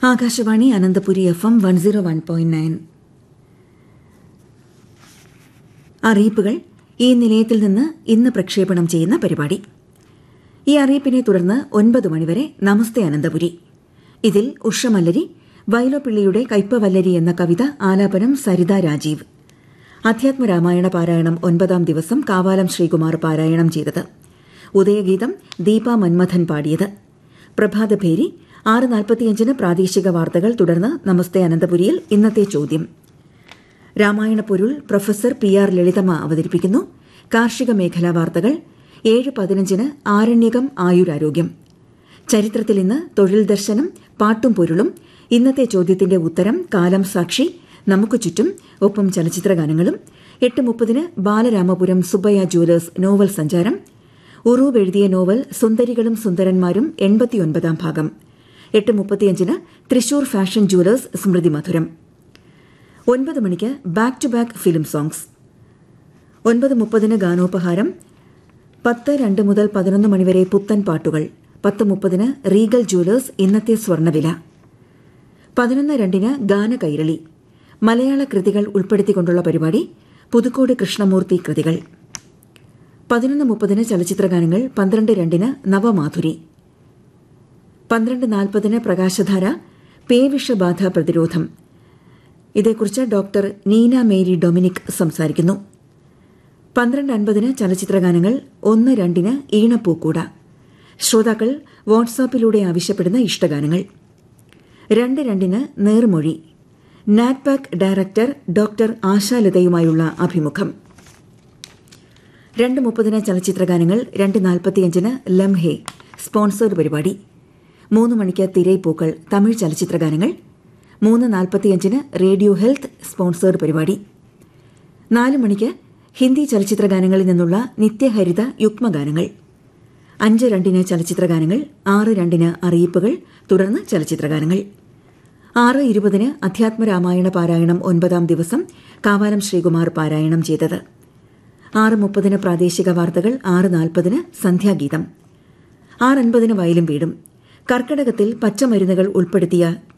Akashvani Ananthapuri F M one zero one point nine അറിയിപ്പുകൾ ഈ നിലയത്തിൽ നിന്ന് ഇന്ന് പ്രക്ഷേപണം ചെയ്യുന്ന പരിപാടി ഈ അറിയിപ്പിനെ തുടർന്ന് ഒൻപത് മണിവരെ നമസ്തേ അനന്തപുരി ഇതിൽ ഉഷമല്ലരി വൈലോപ്പിള്ളിയുടെ കയ്പവല്ലരി എന്ന കവിത ആലാപനം സരിത രാജീവ് അധ്യാത്മരാമായണ പാരായണം ഒൻപതാം ദിവസം കാവാലം ശ്രീകുമാർ പാരായണം ചെയ്തത് ഉദയഗീതം ദീപ മന്മഥൻ പാടിയത് പ്രഭാതഭേരി ആറ് നാൽപ്പത്തിയഞ്ചിന് പ്രാദേശിക വാർത്തകൾ തുടർന്ന് നമസ്തേ അനന്തപുരിയിൽ ഇന്നത്തെ ചോദ്യം രാമായണ പൊരുൾ പ്രൊഫസർ പി ആർ ലളിതമ്മ അവതരിപ്പിക്കുന്നു കാർഷിക മേഖലാ വാർത്തകൾ ഏഴ് പതിനഞ്ചിന് ആരണ്യകം ആയുരാരോഗ്യം ചരിത്രത്തിൽ ഇന്ന് തൊഴിൽ ദർശനം പാട്ടും പൊരുളും ഇന്നത്തെ ചോദ്യത്തിന്റെ ഉത്തരം കാലം സാക്ഷി നമുക്ക് ചുറ്റും ഒപ്പം ചലച്ചിത്രഗാനങ്ങളും എട്ട് മുപ്പതിന് ബാലരാമപുരം സുബ്ബയ്യ ജുവലേഴ്സ് നോവൽ സഞ്ചാരം ഉറൂവ് എഴുതിയ നോവൽ സുന്ദരികളും സുന്ദരന്മാരും എൺപത്തിയൊൻപതാം ഭാഗം എട്ട് മുപ്പത്തിയഞ്ചിന് തൃശൂർ ഫാഷൻ ജുവലേഴ്സ് സ്മൃതി മധുരം ഒൻപത് മണിക്ക് back to back film songs ഒൻപത് മുപ്പതിന് ഗാനോപഹാരം പത്ത് രണ്ട് മുതൽ പതിനൊന്ന് മണിവരെ പുത്തൻ പാട്ടുകൾ പത്ത് മുപ്പതിന് റീഗൽ ജുവലേഴ്സ് ഇന്നത്തെ സ്വർണ്ണവില പതിനൊന്ന് രണ്ടിന് ഗാന കൈരളി മലയാള കൃതികൾ ഉൾപ്പെടുത്തിക്കൊണ്ടുള്ള പരിപാടി പുതുക്കോട് കൃഷ്ണമൂർത്തി കൃതികൾ പതിനൊന്ന് മുപ്പതിന് ചലച്ചിത്രഗാനങ്ങൾ പന്ത്രണ്ട് രണ്ടിന് നവമാധുരി പന്ത്രണ്ട് നാൽപ്പതിന് പ്രകാശധാര പേവിഷബാധ പ്രതിരോധം ഇതേക്കുറിച്ച് ഡോക്ടർ നീന മേരി ഡൊമിനിക് സംസാരിക്കുന്നു പന്ത്രണ്ട് അൻപതിന് ചലച്ചിത്രഗാനങ്ങൾ ഒന്ന് രണ്ടിന് ഈണപ്പൂക്കൂട ശ്രോതാക്കൾ വാട്സാപ്പിലൂടെ ആവശ്യപ്പെടുന്ന ഇഷ്ടഗാനങ്ങൾ രണ്ട് രണ്ടിന് നേർമൊഴി നാറ്റ്പാക് ഡയറക്ടർ ഡോക്ടർ ആശാലതയുമായുള്ള അഭിമുഖം രണ്ട് മുപ്പതിന് ചലച്ചിത്രഗാനങ്ങൾ രണ്ട് നാൽപ്പത്തിയഞ്ചിന് ലംഹെ സ്പോൺസേഡ് പരിപാടി മൂന്ന് മണിക്ക് തിരൈപ്പൂക്കൾ തമിഴ് ചലച്ചിത്രഗാനങ്ങൾ മൂന്ന് നാൽപ്പത്തിയഞ്ചിന് റേഡിയോ ഹെൽത്ത് സ്പോൺസേഡ് പരിപാടി നാല് മണിക്ക് ഹിന്ദി ചലച്ചിത്രഗാനങ്ങളിൽ നിന്നുള്ള നിത്യഹരിത യുഗ്മഗാനങ്ങൾ അഞ്ച് രണ്ടിന് ചലച്ചിത്രഗാനങ്ങൾ ആറ് രണ്ടിന് അറിയിപ്പുകൾ തുടർന്ന് ചലച്ചിത്രഗാനങ്ങൾ ആറ് ഇരുപതിന് അധ്യാത്മരാമായണ പാരായണം ഒൻപതാം ദിവസം കാവാലം ശ്രീകുമാർ പാരായണം ചെയ്തത് ആറ് മുപ്പതിന് പ്രാദേശിക വാർത്തകൾ ആറ് നാൽപ്പതിന് സന്ധ്യാഗീതം ആറ് അൻപതിന് വയലും വീടും കർക്കിടകത്തിൽ പച്ചമരുന്നുകൾ ഉൾപ്പെടുത്തിയ